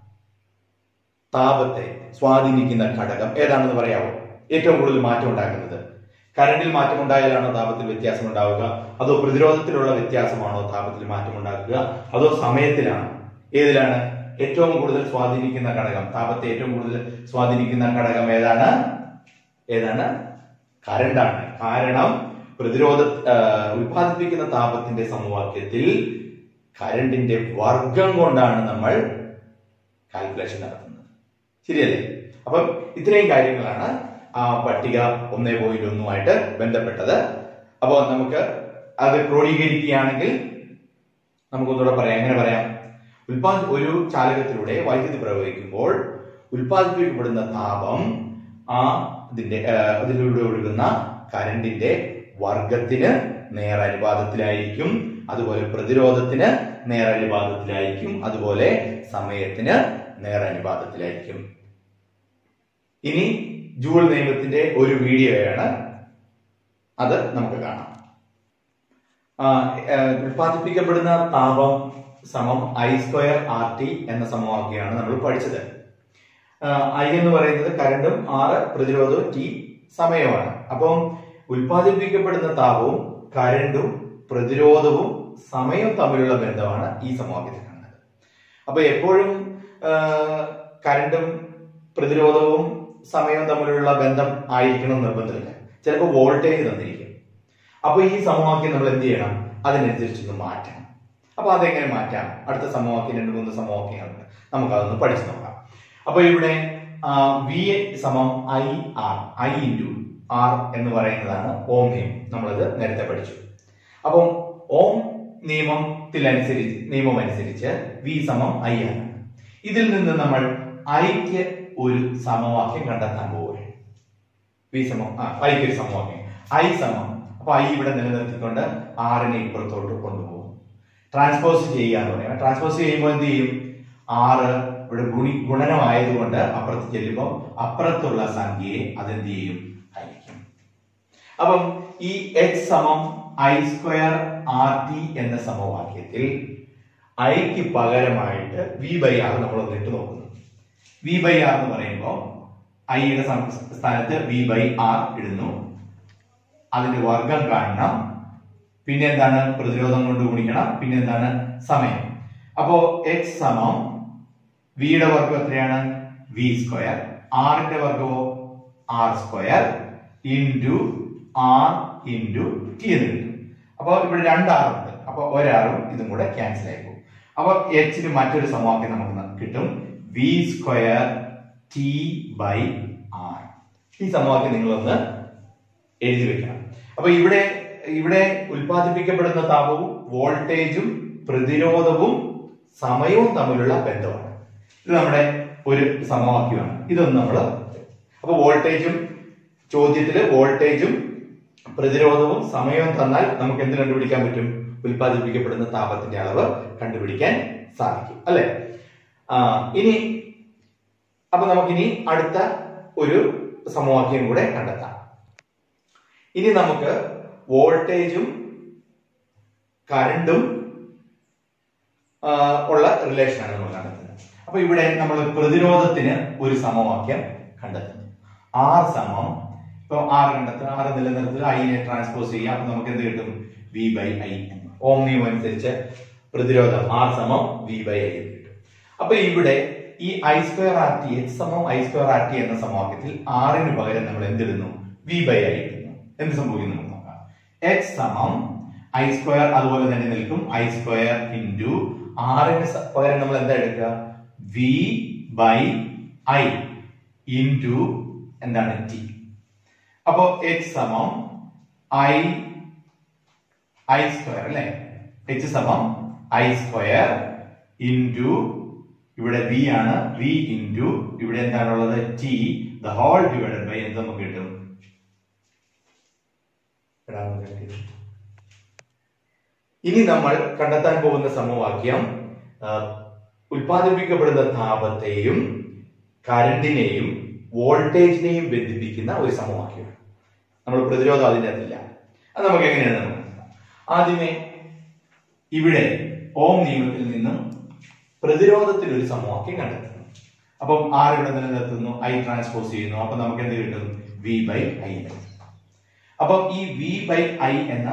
താപത്തെ സ്വാധീനിക്കുന്ന ഘടകം ഏതാണെന്ന് പറയാമോ ഏറ്റവും കൂടുതൽ മാറ്റം ഉണ്ടാക്കുന്നത് കറണ്ടിൽ മാറ്റം ഉണ്ടായാലാണോ താപത്തിൽ വ്യത്യാസം ഉണ്ടാവുക അതോ പ്രതിരോധത്തിലുള്ള വ്യത്യാസമാണോ താപത്തിൽ മാറ്റം ഉണ്ടാക്കുക അതോ സമയത്തിലാണോ ഏതിലാണ് ഏറ്റവും കൂടുതൽ സ്വാധീനിക്കുന്ന ഘടകം താപത്തെ ഏറ്റവും കൂടുതൽ സ്വാധീനിക്കുന്ന ഘടകം ഏതാണ് ഏതാണ് കറണ്ടാണ് കാരണം പ്രതിരോധ ആ, ഉൽപ്പാദിപ്പിക്കുന്ന താപത്തിന്റെ സമവാക്യത്തിൽ കറണ്ടിന്റെ വർഗം കൊണ്ടാണ് നമ്മൾ കാൽക്കുലേഷൻ നടത്തുന്നത് ശരിയല്ലേ അപ്പം ഇത്രയും കാര്യങ്ങളാണ് ആ പട്ടിക ഒന്നേ പോയിന്റ് ഒന്നുമായിട്ട് ബന്ധപ്പെട്ടത് അപ്പോൾ നമുക്ക് അത് ക്രോഡീകരിക്കുകയാണെങ്കിൽ നമുക്കൊന്നുകൂടെ പറയാം എങ്ങനെ പറയാം ഉൽപാദ ഒരു ചാലകത്തിലൂടെ വൈദ്യുതി പ്രവഹിക്കുമ്പോൾ ഉൽപ്പാദിപ്പിക്കപ്പെടുന്ന താപം ആ ഇതിന്റെ ആ, അതിലൂടെ ഒഴുകുന്ന കരണ്ടിന്റെ വർഗത്തിന് നേരനുപാതത്തിലായിരിക്കും അതുപോലെ പ്രതിരോധത്തിന് നേരനുപാതത്തിലായിരിക്കും അതുപോലെ സമയത്തിന് നേരനുപാതത്തിലായിരിക്കും ഇനി ജൂൾ നിയമത്തിന്റെ ഒരു വീഡിയോയാണ് അത് നമുക്ക് കാണാം ആ, ആ, ഉൽപ്പാദിപ്പിക്കപ്പെടുന്ന താപം സമം ഐ സ്ക്വയർ ആർ ടി എന്ന സമവാക്യമാണ് നമ്മൾ പഠിച്ചത് ഐ എന്ന് പറയുന്നത് കരണ്ടും ആറ് പ്രതിരോധവും ടി സമയമാണ് അപ്പം ഉൽപ്പാദിപ്പിക്കപ്പെടുന്ന താപവും കരണ്ടും പ്രതിരോധവും സമയവും തമ്മിലുള്ള ബന്ധമാണ് ഈ സമവാക്യത്തിൽ കാണുന്നത് അപ്പൊ എപ്പോഴും ആ, കരണ്ടും പ്രതിരോധവും സമയവും തമ്മിലുള്ള ബന്ധം ആയിരിക്കണം എന്ന് നിർബന്ധമില്ല ചിലപ്പോൾ വോൾട്ടേജ് തന്നിരിക്കും അപ്പൊ ഈ സമവാക്യം നമ്മൾ എന്ത് ചെയ്യണം അതിനനുസരിച്ചൊന്ന് മാറ്റണം അപ്പൊ അതെങ്ങനെ മാറ്റാം അടുത്ത സമവാക്യം രണ്ട് മൂന്ന് സമവാക്യങ്ങളുണ്ട് നമുക്ക് അതൊന്ന് പഠിച്ചു നോക്കാം അപ്പൊ ഇവിടെ വി സമം I R I into R എന്ന് പറയുന്നതാണ് ഓം നിയമം നമ്മളത് നേരത്തെ പഠിച്ചു അപ്പം ഓം നിയമത്തിലനുസരിച്ച് നിയമം അനുസരിച്ച് വി സമം ഐ ആണ് ഇതിൽ നിന്ന് നമ്മൾ ഐക്ക് ഒരു സമവാക്യം കണ്ടെത്താൻ പോവുകയാണ് വി സമം ആ ഐക്ക് ഒരു സമവാക്യം ഐ സമം അപ്പൊ ഐ ഇവിടെ നിലനിർത്തിക്കൊണ്ട് ആറിനെ ഇപ്പുറത്തോട്ട് കൊണ്ടുപോകും ട്രാൻസ്പോസ് ചെയ്യുക എന്ന് പറയാം ട്രാൻസ്പോസ് ചെയ്യുമ്പോൾ എന്ത് ചെയ്യും ആറ് ഇവിടെ ഗുണി ഗുണനമായതുകൊണ്ട് അപ്പുറത്ത് ചെല്ലുമ്പോൾ അപ്പുറത്തുള്ള സംഖ്യയെ അതെന്ത് ചെയ്യും ഹരിക്കും അപ്പം ഈ എച്ച് സമം ഐ സ്ക്വയർ ആർ ടി എന്ന സമവാക്യത്തിൽ ഐക്ക് പകരമായിട്ട് വി ബൈ ആർ നമ്മൾ ഒന്നിട്ട് നോക്കുന്നു വി ബൈ ആർ എന്ന് പറയുമ്പോൾ ഐയുടെ സ്ഥാനത്ത് വി ബൈ ആർ ഇടുന്നു അതിന്റെ വർഗം കാണണം പിന്നെ എന്താണ് പ്രതിരോധം കൊണ്ട് ഗുണിക്കണം പിന്നെ എന്താണ് സമയം അപ്പോ എക്സ് സമം വിയുടെ വർഗം എത്രയാണ് വി സ്ക്വയർ ആറിന്റെ വർഗമോ R square into R into T എന്ന് കിട്ടും അപ്പോൾ ഇവിടെ രണ്ട് R ഉണ്ട് അപ്പോൾ ഒരാറും ഇതും കൂടെ ക്യാൻസൽ ആയി പോകും അപ്പോൾ എച്ചിന് മറ്റൊരു സമവാക്യം നമുക്ക് കിട്ടും V square T by R ഈ സമവാക്യം നിങ്ങളൊന്ന് എഴുതി വെക്കണം അപ്പൊ ഇവിടെ ഇവിടെ ഉൽപ്പാദിപ്പിക്കപ്പെടുന്ന താപവും വോൾട്ടേജും പ്രതിരോധവും സമയവും തമ്മിലുള്ള ബന്ധമാണ് ഇത് നമ്മുടെ ഒരു സമവാക്യമാണ് ഇതൊന്ന് നമ്മൾ അപ്പൊ വോൾട്ടേജും ചോദ്യത്തില് വോൾട്ടേജും പ്രതിരോധവും സമയവും തന്നാൽ നമുക്ക് എന്ത് കണ്ടുപിടിക്കാൻ പറ്റും ഉൽപ്പാദിപ്പിക്കപ്പെടുന്ന താപത്തിന്റെ അളവ് കണ്ടുപിടിക്കാൻ സാധിക്കും അല്ലെ ആ, ഇനി അപ്പൊ നമുക്കിനി അടുത്ത ഒരു സമവാക്യം കൂടെ കണ്ടെത്താം ഇനി നമുക്ക് വോൾട്ടേജും കറണ്ടും ആ, ഉള്ള റിലേഷനാണ് നമ്മൾ കണ്ടെത്തുന്നത് അപ്പൊ ഇവിടെ നമ്മൾ പ്രതിരോധത്തിന് ഒരു സമവാക്യം കണ്ടെത്തുന്നു ആർ സമം ഇപ്പൊ ആർ കണ്ടെത്തുക ആർ നിലനിർത്തുക ഐനെ ട്രാൻസ്പോസ് ചെയ്യുക അപ്പൊ നമുക്ക് എന്ത് കിട്ടും വി ബൈ ഐ ഓം നിയമം അനുസരിച്ച് പ്രതിരോധം ആർ സമം വി ബൈ ഐ എന്ന് കിട്ടും അപ്പൊ ഇവിടെ ഈ I square R T H സമം ഐ സ്ക്വയർ ആർ ടി എന്ന സമവാക്യത്തിൽ ആറിന് പകരം നമ്മൾ എന്തിടുന്നു വി ബൈ ഐ ഇടുന്നു എന്ത് സംഭവിക്കും നമുക്ക് നോക്കാം എച്ച് സമം ഐ സ്ക്വയർ അതുപോലെ തന്നെ നിൽക്കും ഐ സ്ക്വയർ ഇൻറ്റു ആറിന് സ- പകരം നമ്മൾ എന്താ എടുക്കുക വി ബൈ ഐ ഇൻറ്റു എന്താണ് ടി അപ്പോ എച്ച് സമം ഐ ഐ സ്ക്വയർ അല്ലെ എച്ച് സമം ഐ സ്ക്വയർ ഇൻറ്റു ഇവിടെ വി ആണ് വി ഇൻറ്റു ഇവിടെ എന്താണുള്ളത് T the whole divided by എന്ത് നമുക്ക് കിട്ടും എടാ, ഒന്ന് കാണിക്ക്. ഇനി നമ്മൾ കണ്ടെത്താൻ പോകുന്ന സമവാക്യം ആ, ഉൽപ്പാദിപ്പിക്കപ്പെടുന്ന താപത്തെയും കറണ്ടിനെയും വോൾട്ടേജിനെയും ബന്ധിപ്പിക്കുന്ന ഒരു സമവാക്യമാണ് നമ്മൾ പ്രതിരോധം അതിൻ്റെ അകത്തില്ല അത് നമുക്ക് എങ്ങനെയാണ് നമുക്ക് നോക്കാം. ആദ്യമേ ഇവിടെ ഓം നിയമത്തിൽ നിന്നും പ്രതിരോധത്തിൽ ഒരു സമവാക്യം കണ്ടെത്തുന്നു അപ്പം ആർ ഇവിടെ നിലനിർത്തുന്നു ഐ ട്രാൻസ്പോസ് ചെയ്യുന്നു അപ്പൊ നമുക്ക് എന്ത് കിട്ടും വി ബൈ ഐ അപ്പം ഈ വി ബൈ ഐ എന്ന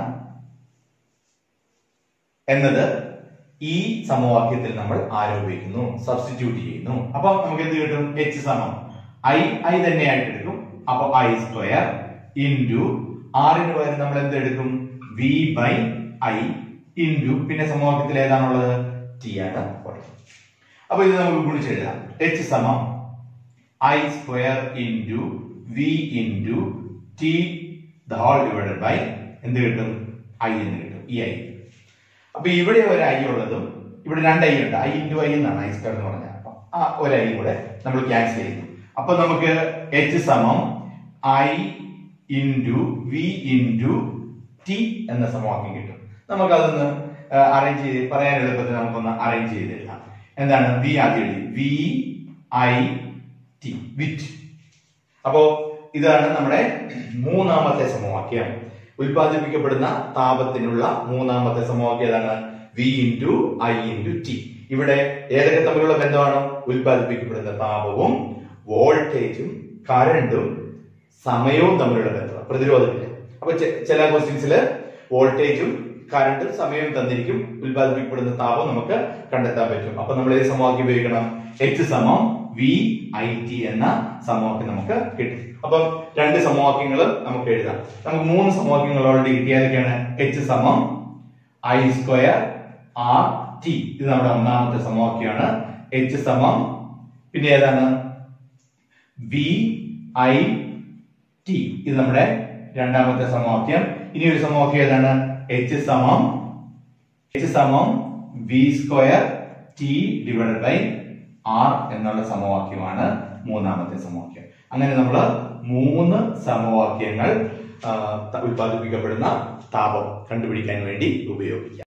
എന്നത് ഈ സമവാക്യത്തിൽ നമ്മൾ ആരോപിക്കുന്നു സബ്സ്റ്റിറ്റ്യൂട്ട് ചെയ്യുന്നു അപ്പൊ നമുക്ക് എന്ത് കിട്ടും എച്ച് സമം ഐ ഐ തന്നെയായിട്ട് എടുക്കും അപ്പൊ ഐ സ്ക്വയർ ഇൻറ്റു ആറിന് പകരം നമ്മൾ എന്ത് എടുക്കും വി ബൈ ഐ ഇൻറ്റു പിന്നെ സമവാക്യത്തിൽ ഏതാണുള്ളത് ടി ആണ് ഉള്ളത് അപ്പൊ ഇത് നമുക്ക് ഗുണിച്ചെഴുതാം എച്ച് സമം I square into V into T the whole divided by എന്ത് കിട്ടും ഐ എന്ന് കിട്ടും ഈ ഐ അപ്പൊ ഇവിടെ ഒരു ഐ ഉള്ളതും ഇവിടെ രണ്ട് ഐ ഉണ്ട് ഐ ഇൻറ്റു ഐ എന്നാണ് ഐ സ്ക്വയർ എന്ന് പറഞ്ഞാൽ അപ്പൊ ആ ഒരു ഐ കൂടെ നമ്മൾ ക്യാൻസൽ ചെയ്യുന്നു അപ്പൊ നമുക്ക് എച്ച് സമം I into V into T എന്ന സമവാക്യം കിട്ടും നമുക്കതൊന്ന് അറേഞ്ച് ചെയ്ത് പറയാൻ എളുപ്പത്തിൽ നമുക്കൊന്ന് അറേഞ്ച് ചെയ്തെഴുതാം എന്താണ് വി ആദ്യം എഴുതി വി ഐ ടി വിറ്റ് അപ്പോ ഇതാണ് നമ്മുടെ മൂന്നാമത്തെ സമവാക്യം ഉൽപ്പാദിപ്പിക്കപ്പെടുന്ന താപത്തിനുള്ള മൂന്നാമത്തെ സമവാക്യം ഏതാണ് V into I into T ഇവിടെ ഏതൊക്കെ തമ്മിലുള്ള ബന്ധമാണ് ഉൽപ്പാദിപ്പിക്കപ്പെടുന്ന താപവും വോൾട്ടേജും കറണ്ടും സമയവും തമ്മിലുള്ള ബന്ധമാണ് പ്രതിരോധമില്ല അപ്പൊ ചെ- ചില ക്വസ്റ്റ്യൻസിൽ വോൾട്ടേജും കറണ്ടും സമയവും തന്നിരിക്കും ഉൽപ്പാദിപ്പിക്കപ്പെടുന്ന താപം നമുക്ക് കണ്ടെത്താൻ പറ്റും അപ്പൊ നമ്മൾ ഏത് സമവാക്യം ഉപയോഗിക്കണം എച്ച് സമം വി ഐ ടി എന്ന സമവാക്യം നമുക്ക് കിട്ടും അപ്പം രണ്ട് സമവാക്യങ്ങളും നമുക്ക് എഴുതാം നമുക്ക് മൂന്ന് സമവാക്യങ്ങൾ ഓൾറെഡി കിട്ടിയതൊക്കെയാണ് എച്ച് സമം ഐ സ്ക്വയർ ആർ ടി ഇത് നമ്മുടെ ഒന്നാമത്തെ സമവാക്യമാണ് എച്ച് സമം പിന്നെ ഏതാണ് വി ഐ ടി ഇത് നമ്മുടെ രണ്ടാമത്തെ സമവാക്യം ഇനി ഒരു സമവാക്യം ഏതാണ് എച്ച് സമം എച്ച് സമം V square T divided by R എന്നുള്ള സമവാക്യമാണ് മൂന്നാമത്തെ സമവാക്യം അങ്ങനെ നമ്മൾ മൂന്ന് സമവാക്യങ്ങൾ ആ, ത- ഉൽപ്പാദിപ്പിക്കപ്പെടുന്ന താപം കണ്ടുപിടിക്കാൻ വേണ്ടി ഉപയോഗിക്കാം